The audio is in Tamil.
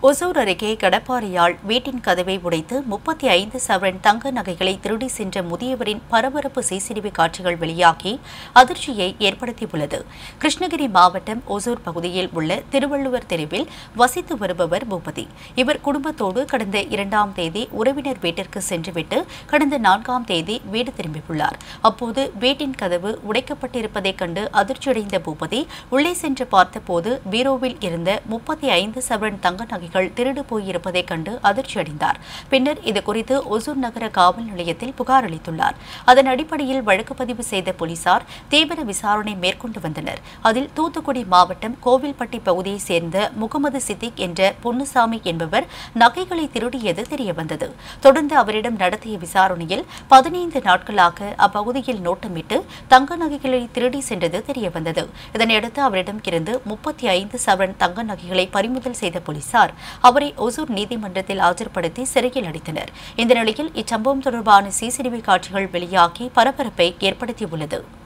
ஒசூர் அருகே கடப்பாறையால் வீட்டின் கதவை உடைத்து முப்பத்தி ஐந்து சவரன் தங்க நகைகளை திருடி சென்ற முதியவரின் பரபரப்பு சிசிடிவி காட்சிகள் வெளியாகி அதிர்ச்சியை ஏற்படுத்தியுள்ளது கிருஷ்ணகிரி மாவட்டம் ஒசூர் பகுதியில் உள்ள திருவள்ளுவர் தெருவில் வசித்து வருபவர் பூபதி இவர் குடும்பத்தோடு கடந்த இரண்டாம் தேதி உறவினர் வீட்டிற்கு சென்றுவிட்டு கடந்த நான்காம் தேதி வீடு திரும்பியுள்ளார் அப்போது வீட்டின் கதவு உடைக்கப்பட்டிருப்பதைக் கண்டு அதிர்ச்சியடைந்த பூபதி உள்ளே சென்று பார்த்தபோது பீரோவில் இருந்த முப்பத்தி ஐந்து சவரன் தங்க நகைகள் திருடு போயிருப்பதைக் கண்டு அதிர்ச்சியடைந்தார் பின்னர் இதுகுறித்து ஒசூர் நகர காவல் நிலையத்தில் புகார் அளித்துள்ளார் அதன் அடிப்படையில் வழக்கு பதிவு செய்த போலீசார் தீவிர விசாரணை மேற்கொண்டு வந்தனர் அதில் தூத்துக்குடி மாவட்டம் கோவில்பட்டி பகுதியைச் சேர்ந்த முகமது சித்திக் என்ற பொன்னுசாமி என்பவர் நகைகளை திருடியது தெரியவந்தது தொடர்ந்து அவரிடம் நடத்திய விசாரணையில் பதினைந்து நாட்களாக அப்பகுதியில் நோட்டமிட்டு தங்க நகைகளை திருடி சென்றது தெரியவந்தது இதனையடுத்து அவரிடம் இருந்து முப்பத்தி ஐந்து சவரன் தங்க நகைகளை பறிமுதல் செய்த போலீசார் அவரை ஒசூர் நீதிமன்றத்தில் ஆஜர்படுத்தி சிறையில் அடைத்தனர் இந்த நிலையில் இச்சம்பவம் தொடர்பான சிசிடிவி காட்சிகள் வெளியாகி பரபரப்பை ஏற்படுத்தியுள்ளது